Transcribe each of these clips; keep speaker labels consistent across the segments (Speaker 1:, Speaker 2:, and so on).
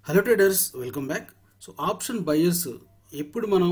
Speaker 1: hello traders welcome back so option buyers ఎప్పుడు మనం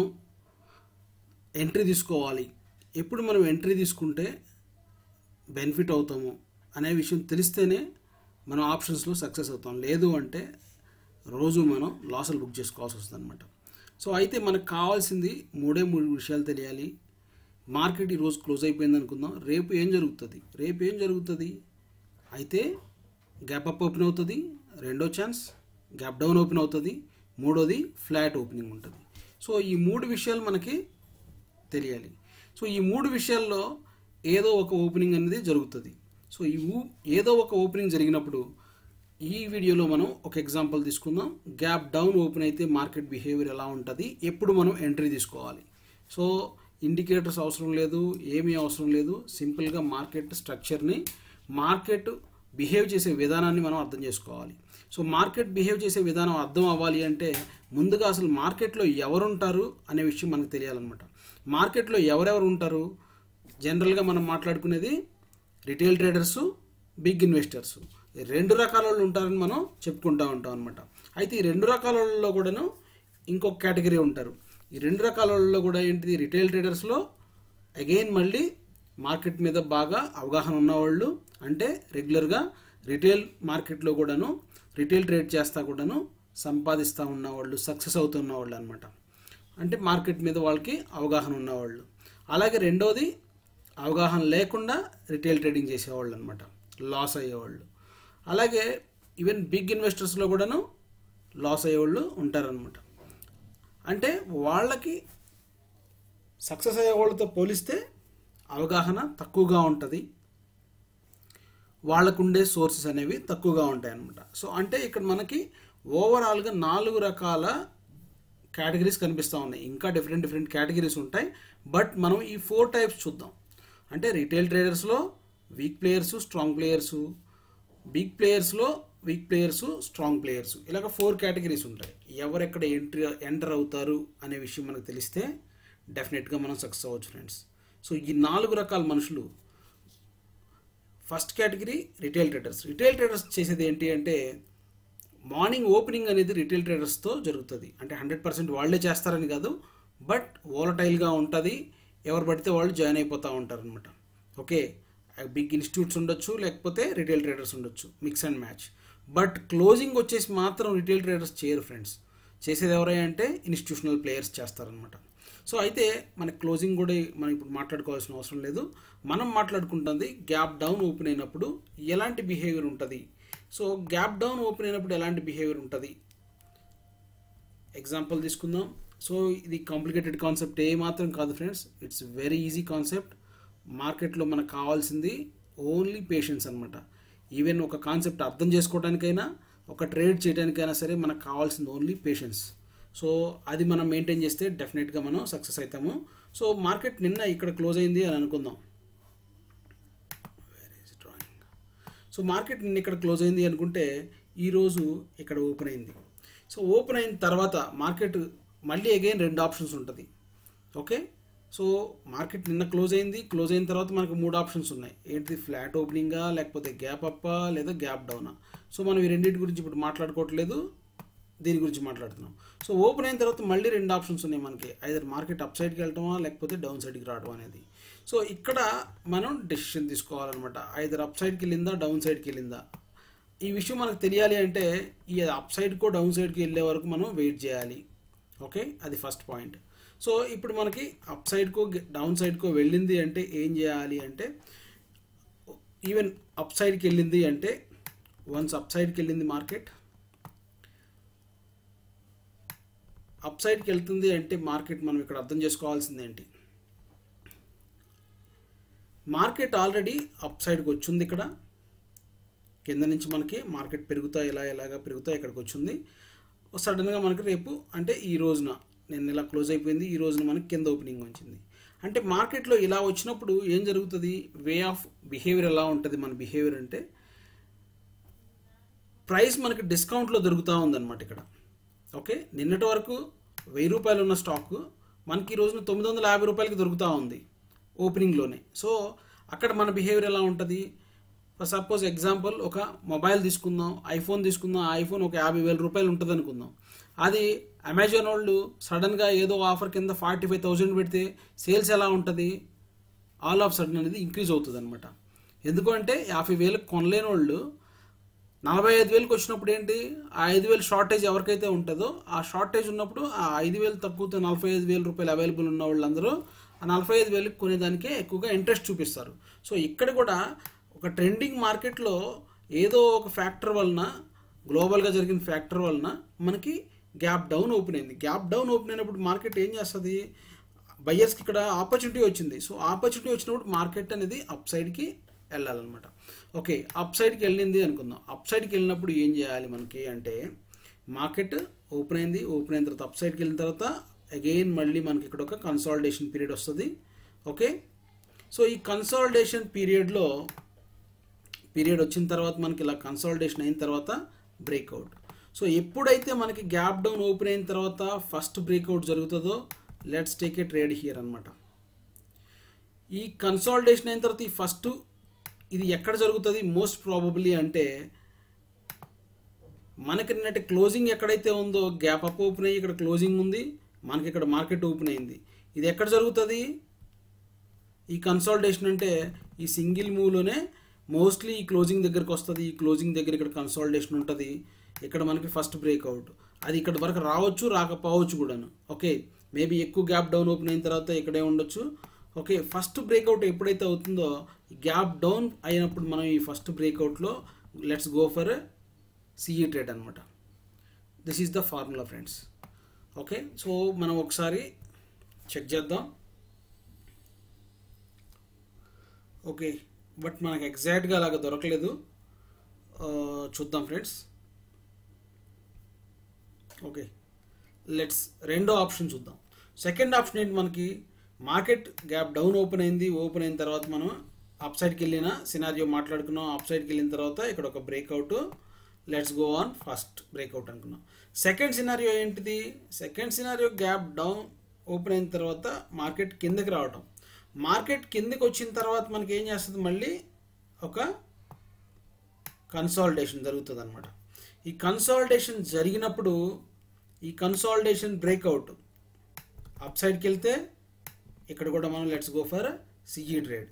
Speaker 1: entry తీసుకోవాలి ఎప్పుడు మనం ఎంట్రీ తీసుకుంటే బెనిఫిట్ అవుతాము అనే విషయం తెలిస్తేనే మనం ఆప్షన్స్లో సక్సెస్ అవుతాం లేదు అంటే రోజు మనం లాసులు బుక్ చేసుకోవాల్సి వస్తుంది అనమాట సో అయితే మనకు కావాల్సింది మూడే మూడు విషయాలు తెలియాలి మార్కెట్ ఈరోజు క్లోజ్ అయిపోయింది అనుకుందాం రేపు ఏం జరుగుతుంది రేపు ఏం జరుగుతుంది అయితే గ్యాప్ అప్ ఓపెన్ అవుతుంది రెండో ఛాన్స్ గ్యాప్ డౌన్ ఓపెన్ అవుతుంది మూడోది ఫ్లాట్ ఓపెనింగ్ ఉంటుంది సో ఈ మూడు విషయాలు మనకి తెలియాలి సో ఈ మూడు విషయాల్లో ఏదో ఒక ఓపెనింగ్ అనేది జరుగుతుంది సో ఈ ఊ- ఏదో ఒక ఓపెనింగ్ జరిగినప్పుడు ఈ వీడియోలో మనం ఒక ఎగ్జాంపుల్ తీసుకుందాం గ్యాప్ డౌన్ ఓపెన్ అయితే మార్కెట్ బిహేవియర్ ఎలా ఉంటుంది ఎప్పుడు మనం ఎంట్రీ తీసుకోవాలి సో ఇండికేటర్స్ అవసరం లేదు ఏమీ అవసరం లేదు సింపుల్గా మార్కెట్ స్ట్రక్చర్ని మార్కెట్ బిహేవ్ చేసే విధానాన్ని మనం అర్థం చేసుకోవాలి సో మార్కెట్ బిహేవ్ చేసే విధానం అర్థం అవ్వాలి అంటే ముందుగా అసలు మార్కెట్లో ఎవరుంటారు అనే విషయం మనకు తెలియాలన్నమాట మార్కెట్లో ఎవరెవరు ఉంటారు జనరల్గా మనం మాట్లాడుకునేది రిటైల్ ట్రేడర్స్ బిగ్ ఇన్వెస్టర్స్ రెండు రకాల వాళ్ళు ఉంటారని మనం చెప్పుకుంటూ ఉంటాం అనమాట అయితే ఈ రెండు రకాల వాళ్ళలో కూడాను ఇంకొక కేటగిరీ ఉంటారు ఈ రెండు రకాల వాళ్ళలో కూడా ఏంటిది రిటైల్ ట్రేడర్స్లో అగైన్ మళ్ళీ మార్కెట్ మీద బాగా అవగాహన ఉన్నవాళ్ళు అంటే రెగ్యులర్గా రిటైల్ మార్కెట్లో కూడాను రిటైల్ ట్రేడ్ చేస్తా కూడాను సంపాదిస్తూ ఉన్నవాళ్ళు సక్సెస్ అవుతున్న వాళ్ళు అనమాట అంటే మార్కెట్ మీద వాళ్ళకి అవగాహన ఉన్నవాళ్ళు అలాగే రెండోది అవగాహన లేకుండా రిటైల్ ట్రేడింగ్ చేసేవాళ్ళు అనమాట లాస్ అయ్యేవాళ్ళు అలాగే ఈవెన్ బిగ్ ఇన్వెస్టర్స్లో కూడాను లాస్ అయ్యేవాళ్ళు ఉంటారనమాట అంటే వాళ్ళకి సక్సెస్ అయ్యే వాళ్ళతో పోలిస్తే అవగాహన తక్కువగా ఉంటుంది వాళ్ళకుండే సోర్సెస్ అనేవి తక్కువగా ఉంటాయి అన్నమాట సో అంటే ఇక్కడ మనకి ఓవరాల్గా నాలుగు రకాల కేటగిరీస్ కనిపిస్తూ ఉన్నాయి ఇంకా డిఫరెంట్ డిఫరెంట్ కేటగిరీస్ ఉంటాయి బట్ మనం ఈ ఫోర్ టైప్స్ చూద్దాం అంటే రిటైల్ ట్రేడర్స్లో weak players strong players big ప్లేయర్స్లో వీక్ ప్లేయర్స్ స్ట్రాంగ్ ప్లేయర్స్ ఇలాగ ఫోర్ కేటగిరీస్ ఉంటాయి ఎవరు ఎక్కడ ఎంట్రీ ఎంటర్ అవుతారు అనే విషయం మనకు తెలిస్తే డెఫినెట్గా మనం సక్సెస్ అవ్వచ్చు ఫ్రెండ్స్ సో ఈ నాలుగు రకాల మనుషులు first category retail traders retail traders చేసేది ఏంటి అంటే మార్నింగ్ ఓపెనింగ్ అనేది రిటైల్ ట్రేడర్స్తో జరుగుతుంది అంటే హండ్రెడ్ పర్సెంట్ వాళ్ళే చేస్తారని కాదు బట్ ఓలటైల్గా ఉంటుంది ఎవరు పడితే వాళ్ళు జాయిన్ అయిపోతూ ఉంటారు అనమాట ఓకే బిగ్ ఇన్స్టిట్యూట్స్ ఉండొచ్చు లేకపోతే రిటైల్ ట్రేడర్స్ ఉండొచ్చు mix and match but closing వచ్చేసి మాత్రం రిటైల్ ట్రేడర్స్ చేయరు ఫ్రెండ్స్ చేసేది ఎవరై అంటే ఇన్స్టిట్యూషనల్ ప్లేయర్స్ చేస్తారనమాట సో అయితే మన క్లోజింగ్ కూడా మనం ఇప్పుడు మాట్లాడుకోవాల్సిన అవసరం లేదు మనం మాట్లాడుకుంటుంది గ్యాప్ డౌన్ ఓపెన్ అయినప్పుడు ఎలాంటి బిహేవియర్ ఉంటుంది సో గ్యాప్ డౌన్ ఓపెన్ అయినప్పుడు ఎలాంటి బిహేవియర్ ఉంటుంది ఎగ్జాంపుల్ తీసుకుందాం సో ఇది కాంప్లికేటెడ్ కాన్సెప్ట్ ఏ మాత్రం కాదు friends it's very easy concept మార్కెట్లో మనకు కావాల్సింది ఓన్లీ పేషెన్స్ అనమాట ఈవెన్ ఒక కాన్సెప్ట్ అర్థం చేసుకోవడానికైనా ఒక ట్రేడ్ చేయడానికైనా సరే మనకు కావాల్సింది ఓన్లీ పేషెన్స్ సో అది మనం మెయింటైన్ చేస్తే డెఫినెట్గా మనం సక్సెస్ అవుతాము సో మార్కెట్ నిన్న ఇక్కడ క్లోజ్ అయింది అని అనుకుందాం డ్రాయింగ్ సో మార్కెట్ నిన్న ఇక్కడ క్లోజ్ అయింది అనుకుంటే ఈరోజు ఇక్కడ ఓపెన్ అయింది సో ఓపెన్ అయిన తర్వాత మార్కెట్ మళ్ళీ అగైన్ రెండు ఆప్షన్స్ ఉంటుంది ఓకే సో మార్కెట్ నిన్న క్లోజ్ అయింది క్లోజ్ అయిన తర్వాత మనకు మూడు ఆప్షన్స్ ఉన్నాయి ఏంటిది ఫ్లాట్ ఓపెనింగా లేకపోతే గ్యాప్ అప్పా లేదా గ్యాప్ డౌనా సో మనం ఈ రెండింటి గురించి ఇప్పుడు మాట్లాడుకోవట్లేదు దీని గురించి మాట్లాడుతున్నాం సో ఓపెన్ అయిన తర్వాత మళ్ళీ రెండు ఆప్షన్స్ ఉన్నాయి మనకి ఐదర్ మార్కెట్ అప్ సైడ్కి వెళ్ళటమా లేకపోతే డౌన్ సైడ్కి రావడం అనేది సో ఇక్కడ మనం డెసిషన్ తీసుకోవాలన్నమాట ఐదర్ అప్ సైడ్కి వెళ్ళిందా డౌన్ సైడ్కి వెళ్ళిందా ఈ విషయం మనకు తెలియాలి అంటే ఈ అప్ సైడ్కో డౌన్ సైడ్కి వెళ్ళే వరకు మనం వెయిట్ చేయాలి ఓకే అది ఫస్ట్ పాయింట్ సో ఇప్పుడు మనకి అప్ సైడ్కో డౌన్ సైడ్కో వెళ్ళింది అంటే ఏం చేయాలి అంటే ఈవెన్ అప్ సైడ్కి వెళ్ళింది అంటే వన్స్ అప్ సైడ్కి వెళ్ళింది మార్కెట్ అప్ సైడ్కి వెళ్తుంది అంటే మార్కెట్ మనం ఇక్కడ అర్థం చేసుకోవాల్సింది ఏంటి మార్కెట్ ఆల్రెడీ అప్ సైడ్కి వచ్చింది ఇక్కడ కింద నుంచి మనకి మార్కెట్ పెరుగుతా ఇలా ఇలాగా పెరుగుతా ఇక్కడికి వచ్చింది సడన్గా మనకి రేపు అంటే ఈ రోజున నేను ఇలా క్లోజ్ అయిపోయింది ఈ రోజున మనకి కింద ఓపెనింగ్ వచ్చింది అంటే మార్కెట్లో ఇలా వచ్చినప్పుడు ఏం జరుగుతుంది వే ఆఫ్ బిహేవియర్ ఎలా ఉంటుంది మన బిహేవియర్ అంటే ప్రైస్ మనకి డిస్కౌంట్లో దొరుకుతూ ఉందన్నమాట ఇక్కడ ఓకే నిన్నటి వరకు వెయ్యి రూపాయలు ఉన్న స్టాక్ మనకి ఈ రోజున తొమ్మిది వందల యాభై రూపాయలకి దొరుకుతూ ఉంది ఓపెనింగ్లోనే సో అక్కడ మన బిహేవియర్ ఎలా ఉంటుంది ఫర్ సపోజ్ ఎగ్జాంపుల్ ఒక మొబైల్ తీసుకుందాం ఐఫోన్ తీసుకుందాం ఆ ఐఫోన్ ఒక యాభై వేల రూపాయలు ఉంటుంది అనుకుందాం అది అమెజాన్ వాళ్ళు సడన్గా ఏదో ఆఫర్ కింద ఫార్టీ ఫైవ్ థౌజండ్ పెడితే సేల్స్ ఎలా ఉంటుంది ఆల్ ఆఫ్ సడన్ అనేది ఇంక్రీజ్ అవుతుంది అనమాట ఎందుకంటే యాభై వేలకు కొనలేని వాళ్ళు నలభై ఐదు వేలకు వచ్చినప్పుడు ఏంటి ఆ ఐదు వేలు షార్టేజ్ ఎవరికైతే ఉంటుందో ఆ షార్టేజ్ ఉన్నప్పుడు ఆ ఐదు వేలు తక్కువతో నలభై ఐదు వేల రూపాయలు అవైలబుల్ ఉన్న వాళ్ళందరూ ఆ నలభై ఐదు వేలకు కొనేదానికే ఎక్కువగా ఇంట్రెస్ట్ చూపిస్తారు సో ఇక్కడ కూడా ఒక ట్రెండింగ్ మార్కెట్లో ఏదో ఒక ఫ్యాక్టర్ వలన గ్లోబల్గా జరిగిన ఫ్యాక్టర్ వలన మనకి గ్యాప్ డౌన్ ఓపెన్ అయింది గ్యాప్ డౌన్ ఓపెన్ అయినప్పుడు మార్కెట్ ఏం చేస్తుంది బయ్యర్స్కి ఇక్కడ ఆపర్చునిటీ వచ్చింది సో ఆపర్చునిటీ వచ్చినప్పుడు మార్కెట్ అనేది అప్ సైడ్కి వెళ్ళాలన్నమాట ఓకే అప్ సైడ్కి వెళ్ళింది అనుకుందాం అప్ సైడ్కి వెళ్ళినప్పుడు ఏం చేయాలి మనకి అంటే మార్కెట్ ఓపెన్ అయింది ఓపెన్ అయిన తర్వాత అప్ సైడ్కి వెళ్ళిన తర్వాత అగైన్ మళ్ళీ మనకి ఇక్కడ ఒక కన్సాలిడేషన్ పీరియడ్ వస్తుంది ఓకే సో ఈ కన్సాలిడేషన్ పీరియడ్లో పీరియడ్ వచ్చిన తర్వాత మనకి ఇలా కన్సాలిడేషన్ అయిన తర్వాత బ్రేక్అవుట్ సో ఎప్పుడైతే మనకి గ్యాప్ డౌన్ ఓపెన్ అయిన తర్వాత ఫస్ట్ బ్రేక్అవుట్ జరుగుతుందో let's take a trade here అనమాట ఈ కన్సాలిడేషన్ అయిన తర్వాత ఈ ఫస్ట్ ఇది ఎక్కడ జరుగుతుంది మోస్ట్ ప్రాబబ్లీ అంటే మనకి నిన్నటి క్లోజింగ్ ఎక్కడైతే ఉందో గ్యాప్ అప్ ఓపెన్ అయ్యి ఇక్కడ క్లోజింగ్ ఉంది మనకి ఇక్కడ మార్కెట్ ఓపెన్ అయింది ఇది ఎక్కడ జరుగుతుంది ఈ కన్సాలిడేషన్ అంటే ఈ సింగిల్ మూవ్లోనే మోస్ట్లీ ఈ క్లోజింగ్ దగ్గరికి వస్తుంది ఈ క్లోజింగ్ దగ్గర ఇక్కడ కన్సాలిడేషన్ ఉంటుంది ఇక్కడ మనకి ఫస్ట్ బ్రేక్అవుట్ అది ఇక్కడ వరకు రావచ్చు రాకపోవచ్చు కూడాను ఓకే మేబీ ఎక్కువ గ్యాప్ డౌన్ ఓపెన్ అయిన తర్వాత ఇక్కడే ఉండొచ్చు ఓకే ఫస్ట్ బ్రేక్అవుట్ ఎప్పుడైతే అవుతుందో గ్యాప్ డౌన్ అయినప్పుడు మనం ఈ ఫస్ట్ బ్రేక్అవుట్లో let's go for CE trade అనమాట this is the formula friends okay so మనం ఒకసారి చెక్ చేద్దాం ఓకే బట్ మనకు ఎగ్జాక్ట్గా అలాగ దొరకలేదు ఆ, చూద్దాం ఫ్రెండ్స్ ఓకే లెట్స్ రెండో ఆప్షన్ చూద్దాం సెకండ్ ఆప్షన్ ఏంటి మనకి మార్కెట్ గ్యాప్ డౌన్ ఓపెన్ అయింది ఓపెన్ అయిన తర్వాత మనం అప్ సైడ్కి వెళ్ళిన సినారియో మాట్లాడుకున్నాం అప్ సైడ్కి వెళ్ళిన తర్వాత ఇక్కడ ఒక breakout let's go on first breakout అనుకున్నాం సెకండ్ సినారియో ఏంటిది second scenario gap down open అయిన తర్వాత మార్కెట్ కిందకి రావటం మార్కెట్ కిందకి వచ్చిన తర్వాత మనకి ఏం చేస్తుంది మళ్ళీ ఒక కన్సాలిడేషన్ జరుగుతుంది అనమాట ఈ కన్సాలిడేషన్ జరిగినప్పుడు ఈ కన్సాలిడేషన్ బ్రేక్అవుట్ అప్ సైడ్కి వెళ్తే ఇక్కడ కూడా మనం let's go for CE trade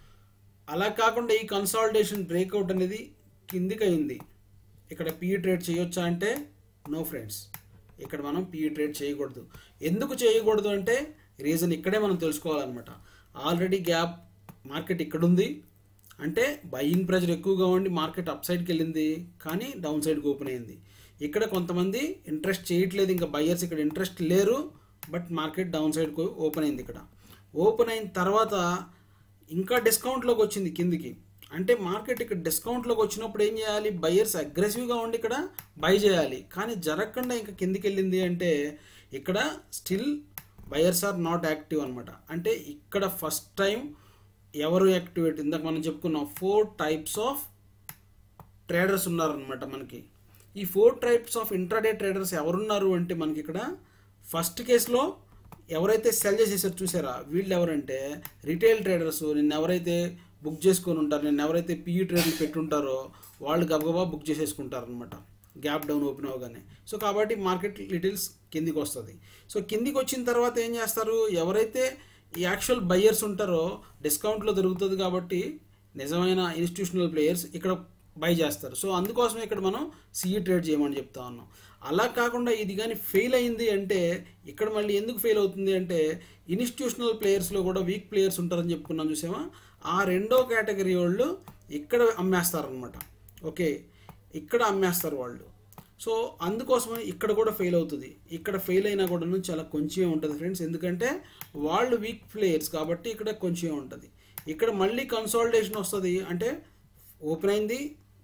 Speaker 1: అలా కాకుండా ఈ కన్సాలిడేషన్ బ్రేక్అవుట్ అనేది కిందికి అయింది ఇక్కడ పిఈ ట్రేడ్ చేయొచ్చా అంటే నో ఫ్రెండ్స్ ఇక్కడ మనం పిఈ ట్రేడ్ చేయకూడదు ఎందుకు చేయకూడదు అంటే రీజన్ ఇక్కడే మనం తెలుసుకోవాలన్నమాట ఆల్రెడీ గ్యాప్ మార్కెట్ ఇక్కడ ఉంది అంటే బయింగ్ ప్రెజర్ ఎక్కువగా ఉండి మార్కెట్ అప్ సైడ్కి వెళ్ళింది కానీ డౌన్ సైడ్కి ఓపెన్ అయింది ఇక్కడ కొంతమంది ఇంట్రెస్ట్ చేయట్లేదు ఇంకా బయ్యర్స్ ఇక్కడ ఇంట్రెస్ట్ లేరు బట్ మార్కెట్ డౌన్ సైడ్కి ఓపెన్ అయింది ఇక్కడ ఓపెన్ అయిన తర్వాత ఇంకా డిస్కౌంట్లోకి వచ్చింది కిందికి అంటే మార్కెట్ ఇక్కడ డిస్కౌంట్లోకి వచ్చినప్పుడు ఏం చేయాలి బయ్యర్స్ అగ్రెసివ్గా ఉండి ఇక్కడ బై చేయాలి కానీ జరగకుండా ఇంకా కిందికి వెళ్ళింది అంటే ఇక్కడ still buyers are not active అనమాట అంటే ఇక్కడ ఫస్ట్ టైం ఎవరు యాక్టివేట్ ఇందాక మనం చెప్పుకున్నాం ఫోర్ టైప్స్ ఆఫ్ ట్రేడర్స్ ఉన్నారనమాట మనకి ఈ four types of intraday traders ఎవరున్నారు అంటే మనకి ఇక్కడ ఫస్ట్ కేసులో ఎవరైతే సెల్ చేసేసారు చూసారా వీళ్ళు ఎవరంటే రిటైల్ ట్రేడర్స్ నిన్న ఎవరైతే బుక్ చేసుకొని ఉంటారు నిన్న ఎవరైతే పిఈ ట్రేడ్లు పెట్టుంటారో వాళ్ళు గబగబా బుక్ చేసేసుకుంటారు అనమాట గ్యాప్ డౌన్ ఓపెన్ అవగానే సో కాబట్టి మార్కెట్ లిటిల్స్ కిందికి వస్తుంది సో కిందికి వచ్చిన తర్వాత ఏం చేస్తారు ఎవరైతే ఈ యాక్చువల్ బయ్యర్స్ ఉంటారో డిస్కౌంట్లో దొరుకుతుంది కాబట్టి నిజమైన ఇన్స్టిట్యూషనల్ ప్లేయర్స్ ఇక్కడ బై చేస్తారు సో అందుకోసం ఇక్కడ మనం సిఈ ట్రేడ్ చేయమని చెప్తా ఉన్నాం అలా కాకుండా ఇది కానీ ఫెయిల్ అయింది అంటే ఇక్కడ మళ్ళీ ఎందుకు ఫెయిల్ అవుతుంది అంటే ఇన్స్టిట్యూషనల్ ప్లేయర్స్లో కూడా వీక్ ప్లేయర్స్ ఉంటారని చెప్పుకున్నాం చూసామా ఆ రెండో కేటగిరీ వాళ్ళు ఇక్కడ అమ్మేస్తారనమాట ఓకే ఇక్కడ అమ్మేస్తారు వాళ్ళు సో అందుకోసమని ఇక్కడ కూడా ఫెయిల్ అవుతుంది ఇక్కడ ఫెయిల్ అయినా కూడా చాలా కొంచెం ఉంటుంది ఫ్రెండ్స్ ఎందుకంటే వాళ్ళు వీక్ ప్లేయర్స్ కాబట్టి ఇక్కడ కొంచెం ఉంటుంది ఇక్కడ మళ్ళీ కన్సాలిడేషన్ వస్తుంది అంటే ఓపెన్ అయింది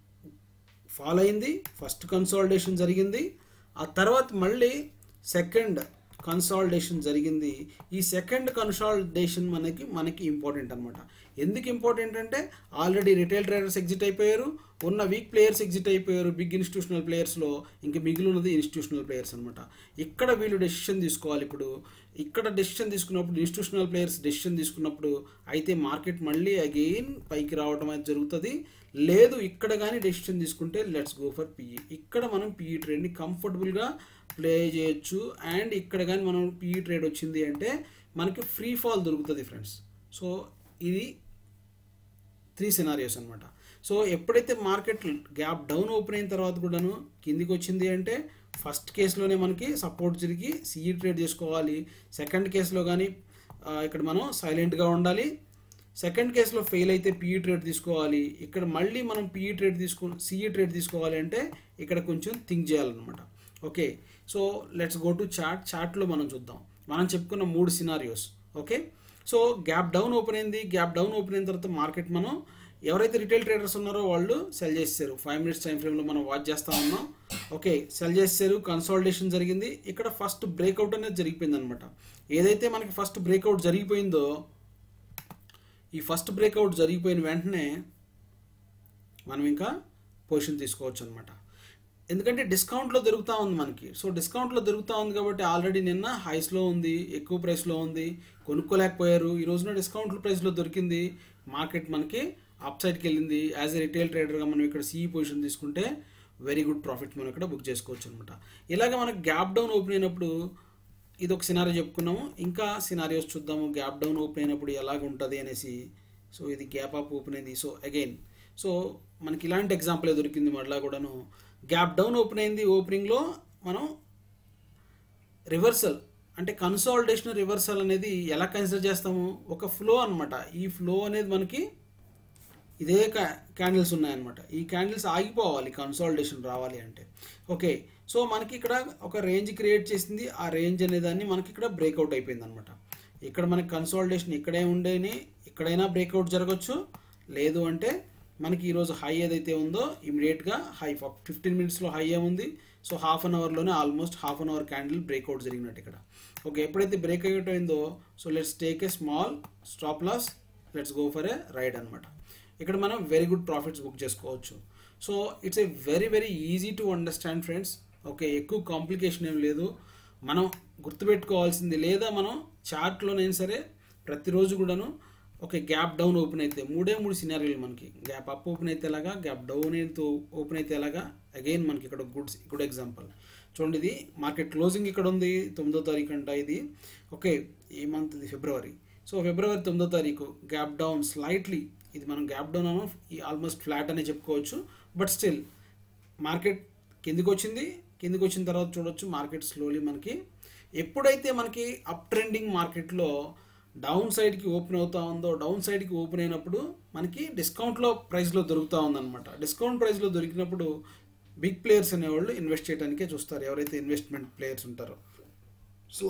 Speaker 1: ఫాలో అయింది ఫస్ట్ కన్సాలిడేషన్ జరిగింది ఆ తర్వాత మళ్ళీ సెకండ్ కన్సాలిడేషన్ జరిగింది ఈ సెకండ్ కన్సాలిడేషన్ మనకి మనకి ఇంపార్టెంట్ అనమాట ఎందుకు ఇంపార్టెంట్ అంటే ఆల్రెడీ రిటైల్ ట్రేడర్స్ ఎగ్జిట్ అయిపోయారు ఉన్న వీక్ ప్లేయర్స్ ఎగ్జిట్ అయిపోయారు బిగ్ ఇన్స్టిట్యూషనల్ ప్లేయర్స్లో ఇంక మిగిలి ఉన్నది ఇన్స్టిట్యూషనల్ ప్లేయర్స్ అనమాట ఇక్కడ వీళ్ళు డెసిషన్ తీసుకోవాలి ఇప్పుడు ఇక్కడ డెసిషన్ తీసుకున్నప్పుడు ఇన్స్టిట్యూషనల్ ప్లేయర్స్ డెసిషన్ తీసుకున్నప్పుడు అయితే మార్కెట్ మళ్ళీ అగైన్ పైకి రావడం అయితే జరుగుతుంది లేదు ఇక్కడ కానీ డెసిషన్ తీసుకుంటే లెట్స్ గో ఫర్ పిఈ ఇక్కడ మనం పిఈ ట్రేడ్ని కంఫర్టబుల్గా ప్లే చేయొచ్చు అండ్ ఇక్కడ కానీ మనం పిఈ ట్రేడ్ వచ్చింది అంటే మనకి ఫ్రీ ఫాల్ దొరుకుతుంది ఫ్రెండ్స్ సో ఇది త్రీ సినారియోస్ అనమాట సో ఎప్పుడైతే మార్కెట్ గ్యాప్ డౌన్ ఓపెన్ అయిన తర్వాత కూడాను కిందికి వచ్చింది అంటే ఫస్ట్ కేసులోనే మనకి సపోర్ట్ జరిగి సిఈ ట్రేడ్ చేసుకోవాలి సెకండ్ కేసులో కానీ ఆ, ఇక్కడ మనం సైలెంట్గా ఉండాలి సెకండ్ కేసులో ఫెయిల్ అయితే పిఈ ట్రేడ్ తీసుకోవాలి ఇక్కడ మళ్ళీ మనం పిఈ ట్రేడ్ తీసుకో సిఈ ట్రేడ్ తీసుకోవాలి అంటే ఇక్కడ కొంచెం థింక్ చేయాలన్నమాట okay so let's go to chart చార్ట్లో మనం చూద్దాం మనం చెప్పుకున్న మూడు scenarios okay so gap down open అయింది గ్యాప్ డౌన్ ఓపెన్ అయిన తర్వాత మార్కెట్ మనం ఎవరైతే రిటైల్ ట్రేడర్స్ ఉన్నారో వాళ్ళు సెల్ చేస్తారు ఫైవ్ మినిట్స్ టైం ఫ్రేమ్లో మనం వాచ్ చేస్తా ఉన్నాం ఓకే సెల్ చేస్తారు కన్సాలిడేషన్ జరిగింది ఇక్కడ ఫస్ట్ బ్రేక్అవుట్ అనేది జరిగిపోయింది అనమాట ఏదైతే మనకి ఫస్ట్ బ్రేక్అవుట్ జరిగిపోయిందో ఈ ఫస్ట్ బ్రేక్అవుట్ జరిగిపోయిన వెంటనే మనం ఇంకా పొజిషన్ తీసుకోవచ్చు అనమాట ఎందుకంటే డిస్కౌంట్లో దొరుకుతూ ఉంది మనకి సో డిస్కౌంట్లో దొరుకుతూ ఉంది కాబట్టి ఆల్రెడీ నిన్న హైస్లో ఉంది ఎక్కువ ప్రైస్లో ఉంది కొనుక్కోలేకపోయారు ఈ రోజున డిస్కౌంట్ ప్రైస్లో దొరికింది మార్కెట్ మనకి అప్ సైడ్కి వెళ్ళింది యాజ్ ఎ రిటైల్ ట్రేడర్గా మనం ఇక్కడ సిఈ పొజిషన్ తీసుకుంటే వెరీ గుడ్ ప్రాఫిట్ మనం ఇక్కడ బుక్ చేసుకోవచ్చు అనమాట ఇలాగ మనకి గ్యాప్ డౌన్ ఓపెన్ అయినప్పుడు ఇది ఒక సినారియో చెప్పుకున్నాము ఇంకా సినారియోస్ చూద్దాము గ్యాప్ డౌన్ ఓపెన్ అయినప్పుడు ఎలాగ ఉంటుంది అనేసి సో ఇది గ్యాప్ అప్ ఓపెన్ అయింది సో అగైన్ సో మనకి ఇలాంటి ఎగ్జాంపుల్ దొరికింది మళ్ళా కూడాను గ్యాప్ డౌన్ ఓపెన్ అయింది ఓపెనింగ్లో మనం రివర్సల్ అంటే కన్సాలిడేషన్ రివర్సల్ అనేది ఎలా కన్సిడర్ చేస్తాము ఒక ఫ్లో అన్నమాట ఈ ఫ్లో అనేది మనకి ఇదే క్యాండిల్స్ ఉన్నాయన్నమాట ఈ క్యాండిల్స్ ఆగిపోవాలి కన్సాలిడేషన్ రావాలి అంటే ఓకే సో మనకి ఇక్కడ ఒక రేంజ్ క్రియేట్ చేసింది ఆ రేంజ్ అనే దాన్ని మనకి ఇక్కడ బ్రేక్అవుట్ అయిపోయింది అనమాట ఇక్కడ మనకి కన్సాలిడేషన్ ఇక్కడే ఉండేని ఇక్కడైనా బ్రేక్అవుట్ జరగచ్చు లేదు అంటే మనకి ఈరోజు హై ఏదైతే ఉందో ఇమీడియట్గా హై ఫిఫ్టీన్ మినిట్స్లో హై ఏముంది సో హాఫ్ అన్ అవర్లోనే almost half an hour candle breakout జరిగినట్టు ఇక్కడ ఓకే ఎప్పుడైతే బ్రేక్ అవుట్ అయిందో so let's take a small stop loss let's go for a ride అనమాట ఇక్కడ మనం వెరీ గుడ్ ప్రాఫిట్స్ బుక్ చేసుకోవచ్చు so it's a very very easy to understand friends okay ఎక్కువ complication ఏం లేదు మనం గుర్తుపెట్టుకోవాల్సింది లేదా మనం చార్ట్లోనైనా సరే ప్రతిరోజు కూడాను ఓకే గ్యాప్ డౌన్ ఓపెన్ అయితే మూడే మూడు సినారీలు మనకి గ్యాప్ అప్ ఓపెన్ అయితే ఎలాగా గ్యాప్ డౌన్ అయితే ఓపెన్ అయితే ఎలాగా అగైన్ మనకి ఇక్కడ గుడ్ గుడ్ ఎగ్జాంపుల్ చూడండి ఇది మార్కెట్ క్లోజింగ్ ఇక్కడ ఉంది తొమ్మిదో తారీఖు అంట ఇది ఓకే ఈ మంత్ ఇది ఫిబ్రవరి సో ఫిబ్రవరి తొమ్మిదో తారీఖు గ్యాప్ డౌన్ స్లైట్లీ ఇది మనం గ్యాప్ డౌన్ అను ఆల్మోస్ట్ ఫ్లాట్ అనే చెప్పుకోవచ్చు బట్ స్టిల్ మార్కెట్ కిందికి వచ్చింది కిందికి వచ్చిన తర్వాత చూడొచ్చు మార్కెట్ స్లోలీ మనకి ఎప్పుడైతే మనకి అప్ ట్రెండింగ్ మార్కెట్లో డౌన్ సైడ్కి ఓపెన్ అవుతా ఉందో డౌన్ సైడ్కి ఓపెన్ అయినప్పుడు మనకి డిస్కౌంట్లో ప్రైస్లో దొరుకుతూ ఉందన్నమాట డిస్కౌంట్ ప్రైస్లో దొరికినప్పుడు బిగ్ ప్లేయర్స్ అనేవాళ్ళు ఇన్వెస్ట్ చేయడానికే చూస్తారు ఎవరైతే ఇన్వెస్ట్మెంట్ ప్లేయర్స్ ఉంటారో సో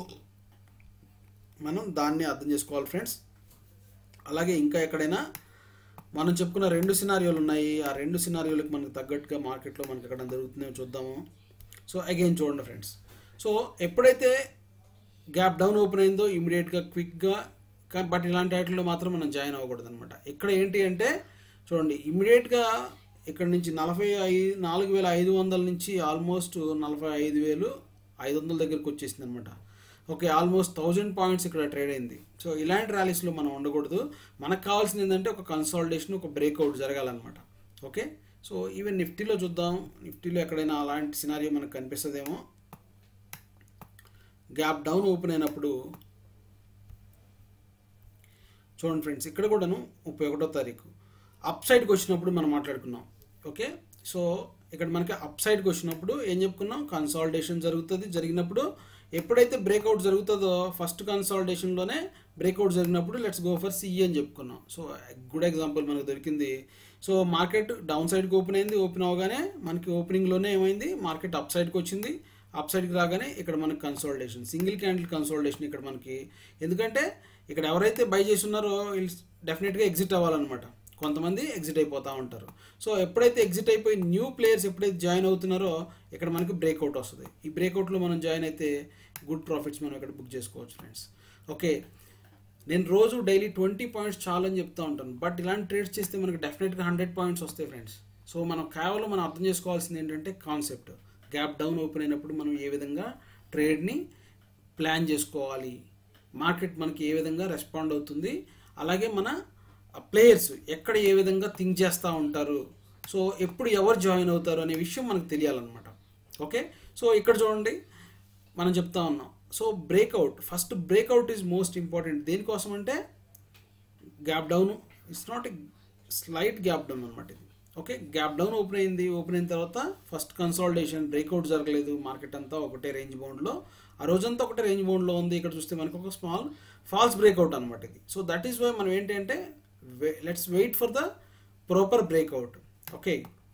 Speaker 1: మనం దాన్ని అర్థం చేసుకోవాలి ఫ్రెండ్స్ అలాగే ఇంకా ఎక్కడైనా మనం చెప్పుకున్న రెండు సినారియోలు ఉన్నాయి ఆ రెండు సినారియోలకు మనకు తగ్గట్టుగా మార్కెట్లో మనకి ఎక్కడ జరుగుతుందో చూద్దాము సో అగైన్ చూడండి ఫ్రెండ్స్ సో ఎప్పుడైతే గ్యాప్ డౌన్ ఓపెన్ అయిందో ఇమీడియట్గా క్విక్గా కానీ బట్ ఇలాంటి వాటిలో మాత్రం మనం జాయిన్ అవ్వకూడదు అనమాట ఇక్కడ ఏంటి అంటే చూడండి ఇమీడియట్గా ఇక్కడ నుంచి నలభై ఐదు నాలుగు వేల ఐదు వందల నుంచి ఆల్మోస్ట్ నలభై ఐదు వేలు ఐదు వందల దగ్గరికి వచ్చేసింది అనమాట ఓకే ఆల్మోస్ట్ థౌజండ్ పాయింట్స్ ఇక్కడ ట్రేడ్ అయింది సో ఇలాంటి ర్యాలీస్లో మనం ఉండకూడదు మనకు కావాల్సింది ఏంటంటే ఒక కన్సాలిడేషన్ ఒక బ్రేక్అవుట్ జరగాలన్నమాట ఓకే సో ఈవెన్ నిఫ్టీలో చూద్దాం నిఫ్టీలో ఎక్కడైనా అలాంటి సినారియో మనకు కనిపిస్తుందేమో గ్యాప్ డౌన్ ఓపెన్ అయినప్పుడు చూడండి ఫ్రెండ్స్ ఇక్కడ కూడాను ముప్పై ఒకటో తారీఖు అప్ సైడ్కి వచ్చినప్పుడు మనం మాట్లాడుకున్నాం ఓకే సో ఇక్కడ మనకి అప్ సైడ్కి వచ్చినప్పుడు ఏం చెప్పుకున్నాం కన్సాలిడేషన్ జరుగుతుంది జరిగినప్పుడు ఎప్పుడైతే బ్రేక్అవుట్ జరుగుతుందో ఫస్ట్ కన్సాలిడేషన్లోనే బ్రేక్అవుట్ జరిగినప్పుడు లెట్స్ గో ఫర్ సిఈ అని చెప్పుకున్నాం సో గుడ్ ఎగ్జాంపుల్ మనకు దొరికింది సో మార్కెట్ డౌన్ సైడ్కి ఓపెన్ అయింది ఓపెన్ అవగానే మనకి ఓపెనింగ్లోనే ఏమైంది మార్కెట్ అప్ సైడ్కి వచ్చింది అప్ సైడ్కి రాగానే ఇక్కడ మనకి కన్సాలిడేషన్ సింగిల్ క్యాండిల్ కన్సాలిడేషన్ ఇక్కడ మనకి ఎందుకంటే ఇక్కడ ఎవరైతే బై చేసి ఉన్నారో వీళ్ళు డెఫినెట్గా ఎగ్జిట్ అవ్వాలన్నమాట కొంతమంది ఎగ్జిట్ అయిపోతూ ఉంటారు సో ఎప్పుడైతే ఎగ్జిట్ అయిపోయి న్యూ ప్లేయర్స్ ఎప్పుడైతే జాయిన్ అవుతున్నారో ఇక్కడ మనకి బ్రేక్అవుట్ వస్తుంది ఈ బ్రేక్అవుట్లో మనం జాయిన్ అయితే గుడ్ ప్రాఫిట్స్ మనం ఇక్కడ బుక్ చేసుకోవచ్చు ఫ్రెండ్స్ ఓకే నేను రోజు డైలీ ట్వంటీ పాయింట్స్ చాలు అని చెప్తూ ఉంటాను బట్ ఇలాంటి ట్రేడ్స్ చేస్తే మనకి డెఫినెట్గా హండ్రెడ్ పాయింట్స్ వస్తాయి ఫ్రెండ్స్ సో మనం కేవలం మనం అర్థం చేసుకోవాల్సింది ఏంటంటే కాన్సెప్ట్ గ్యాప్ డౌన్ ఓపెన్ అయినప్పుడు మనం ఏ విధంగా ట్రేడ్ని ప్లాన్ చేసుకోవాలి మార్కెట్ మనకి ఏ విధంగా రెస్పాండ్ అవుతుంది అలాగే మన ప్లేయర్స్ ఎక్కడ ఏ విధంగా థింక్ చేస్తూ ఉంటారు సో ఎప్పుడు ఎవరు జాయిన్ అవుతారు అనే విషయం మనకు తెలియాలన్నమాట ఓకే సో ఇక్కడ చూడండి మనం చెప్తా ఉన్నాం so breakout first breakout is most important దేనికోసం అంటే gap down it's not a slight gap down అనమాట ఇది ఓకే గ్యాప్ డౌన్ ఓపెన్ అయింది ఓపెన్ అయిన తర్వాత ఫస్ట్ కన్సాలిడేషన్ బ్రేక్అవుట్ జరగలేదు మార్కెట్ అంతా ఒకటే రేంజ్ బౌండ్లో ఆ రోజంతా ఒకటే రేంజ్ బౌండ్లో ఉంది ఇక్కడ చూస్తే మనకు ఒక స్మాల్ ఫాల్స్ బ్రేక్అవుట్ అనమాట ఇది సో దట్ ఈస్ వై మనం ఏంటంటే let's wait for the proper breakout okay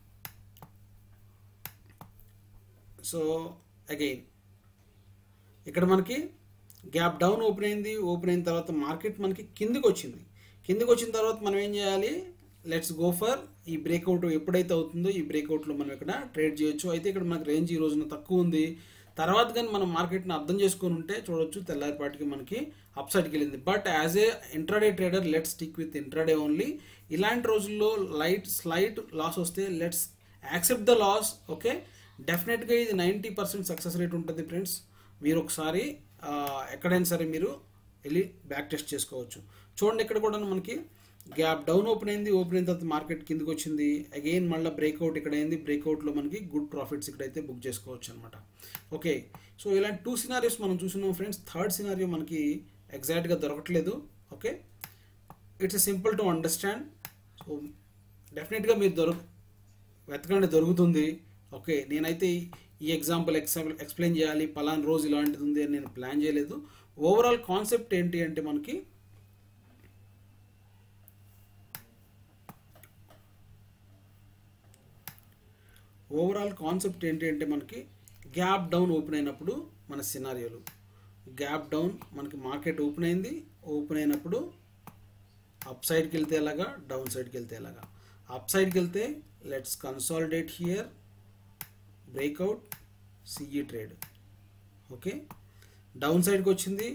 Speaker 1: so again ఇక్కడ మనకి గ్యాప్ డౌన్ ఓపెన్ అయింది ఓపెన్ అయిన తర్వాత మార్కెట్ మనకి కిందికి వచ్చింది కిందికి వచ్చిన తర్వాత మనం ఏం చేయాలి లెట్స్ గో ఫర్ ఈ బ్రేక్అవుట్ ఎప్పుడైతే అవుతుందో ఈ బ్రేక్అవుట్లో మనం ఇక్కడ ట్రేడ్ చేయొచ్చు అయితే ఇక్కడ మనకి రేంజ్ ఈ రోజున తక్కువ ఉంది తర్వాత కానీ మనం మార్కెట్ని అర్థం చేసుకొని ఉంటే చూడొచ్చు తెల్లారిపాటికి మనకి అప్ సైడ్కి వెళ్ళింది but as a intraday trader let's stick with intraday only ఇలాంటి రోజుల్లో లైట్ స్లైట్ లాస్ వస్తే let's accept the loss okay డెఫినెట్గా ఇది నైంటీ పర్సెంట్ సక్సెస్ రేట్ ఉంటుంది ఫ్రెండ్స్ మీరు ఒకసారి ఆ, ఎక్కడైనా సరే మీరు వెళ్ళి బ్యాక్ టెస్ట్ చేసుకోవచ్చు చూడండి ఇక్కడ కూడా మనకి గ్యాప్ డౌన్ ఓపెన్ అయింది ఓపెన్ అయిన తర్వాత మార్కెట్ కిందకి వచ్చింది అగైన్ మళ్ళీ బ్రేక్అవుట్ ఇక్కడ అయింది బ్రేక్అవుట్లో మనకి గుడ్ ప్రాఫిట్స్ ఇక్కడైతే బుక్ చేసుకోవచ్చు అనమాట ఓకే సో ఇలాంటి టూ సినారియోస్ మనం చూస్తున్నాం ఫ్రెండ్స్ థర్డ్ సినారియో మనకి ఎగ్జాక్ట్గా దొరకట్లేదు okay it's simple to understand so డెఫినెట్గా మీరు దొరక వెతకండి దొరుకుతుంది ఓకే నేనైతే ఈ ఎగ్జాంపుల్ ఎక్సాంపుల్ ఎక్స్ప్లెయిన్ చేయాలి పలానా రోజు ఇలాంటిది ఉంది అని నేను ప్లాన్ చేయలేదు ఓవరాల్ కాన్సెప్ట్ ఏంటి అంటే మనకి ఓవరాల్ కాన్సెప్ట్ ఏంటి అంటే మనకి గ్యాప్ డౌన్ ఓపెన్ అయినప్పుడు మన సినారియోలు గ్యాప్ డౌన్ మనకి మార్కెట్ ఓపెన్ అయింది ఓపెన్ అయినప్పుడు అప్ సైడ్కి వెళ్తే ఎలాగా డౌన్ సైడ్కి వెళ్తే ఎలాగా అప్ సైడ్కి వెళ్తే let's consolidate here breakout CE trade okay down సైడ్కి వచ్చింది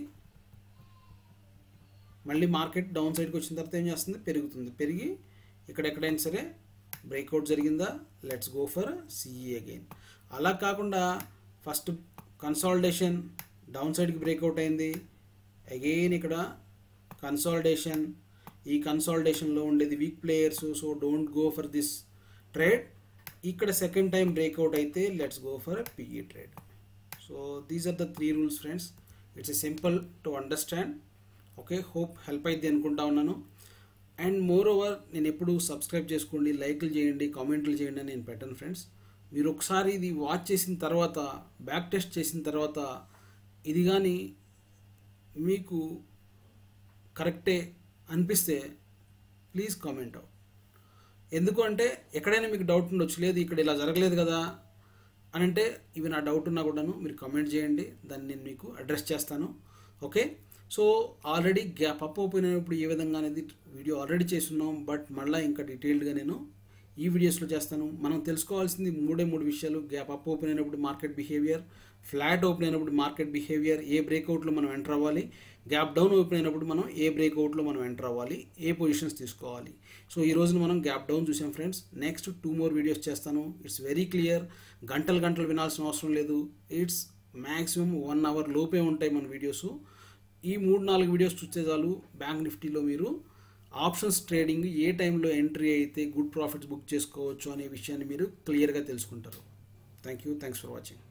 Speaker 1: మళ్ళీ మార్కెట్ డౌన్ సైడ్కి వచ్చిన తర్వాత ఏం చేస్తుంది పెరుగుతుంది పెరిగి ఇక్కడ ఎక్కడైనా సరే బ్రేక్అవుట్ జరిగిందా let's go for CE again అలా కాకుండా ఫస్ట్ కన్సాలిడేషన్ డౌన్ సైడ్కి బ్రేక్అవుట్ అయింది అగైన్ ఇక్కడ కన్సాలిడేషన్ ఈ కన్సాలిడేషన్లో ఉండేది weak players so don't go for this trade ఇక్కడ సెకండ్ టైం బ్రేక్అవుట్ అయితే let's go for PE trade so these are the three rules friends it's a simple to understand okay hope help అయింది అనుకుంటా ఉన్నాను and more over నేను ఎప్పుడు subscribe చేసుకోండి లైక్లు చేయండి కామెంట్లు చేయండి అని నేను పెట్టాను ఫ్రెండ్స్ మీరు ఒకసారి ఇది వాచ్ చేసిన తర్వాత బ్యాక్ టెస్ట్ చేసిన తర్వాత ఇది కానీ మీకు కరెక్టే అనిపిస్తే ప్లీజ్ కామెంట్ అవుట్ ఎందుకు అంటే ఎక్కడైనా మీకు డౌట్ ఉండొచ్చు లేదు ఇక్కడ ఇలా జరగలేదు కదా అని అంటే ఇవి నా డౌట్ ఉన్నా కూడాను మీరు కామెంట్ చేయండి దాన్ని నేను మీకు అడ్రస్ చేస్తాను okay so already gap up open అయినప్పుడు ఏ విధంగా అనేది వీడియో ఆల్రెడీ చేస్తున్నాం బట్ మళ్ళీ ఇంకా డీటెయిల్డ్గా నేను ఈ వీడియోస్లో చేస్తాను మనం తెలుసుకోవాల్సింది మూడే మూడు విషయాలు గ్యాప్ అప్ ఓపెన్ అయినప్పుడు మార్కెట్ బిహేవియర్ ఫ్లాట్ ఓపెన్ అయినప్పుడు మార్కెట్ బిహేవియర్ ఏ బ్రేక్అవుట్లో మనం ఎంటర్ అవ్వాలి గ్యాప్ డౌన్ ఓపెన్ అయినప్పుడు మనం ఏ బ్రేక్అవుట్లో మనం ఎంటర్ అవ్వాలి ఏ పొజిషన్స్ తీసుకోవాలి సో ఈ రోజున మనం గ్యాప్ డౌన్ చూసాం friends next two more videos చేస్తాను ఇట్స్ వెరీ క్లియర్ గంటలు గంటలు వినాల్సిన అవసరం లేదు ఇట్స్ మ్యాక్సిమం వన్ అవర్ లోపే ఉంటాయి మన వీడియోస్ ఈ మూడు నాలుగు వీడియోస్ చూస్తే చాలు బ్యాంక్ నిఫ్టీలో మీరు ఆప్షన్స్ ట్రేడింగ్ ఏ టైంలో ఎంట్రీ అయితే గుడ్ ప్రాఫిట్స్ బుక్ చేసుకోవచ్చు అనే విషయాన్ని మీరు క్లియర్గా తెలుసుకుంటారు thank you thanks for watching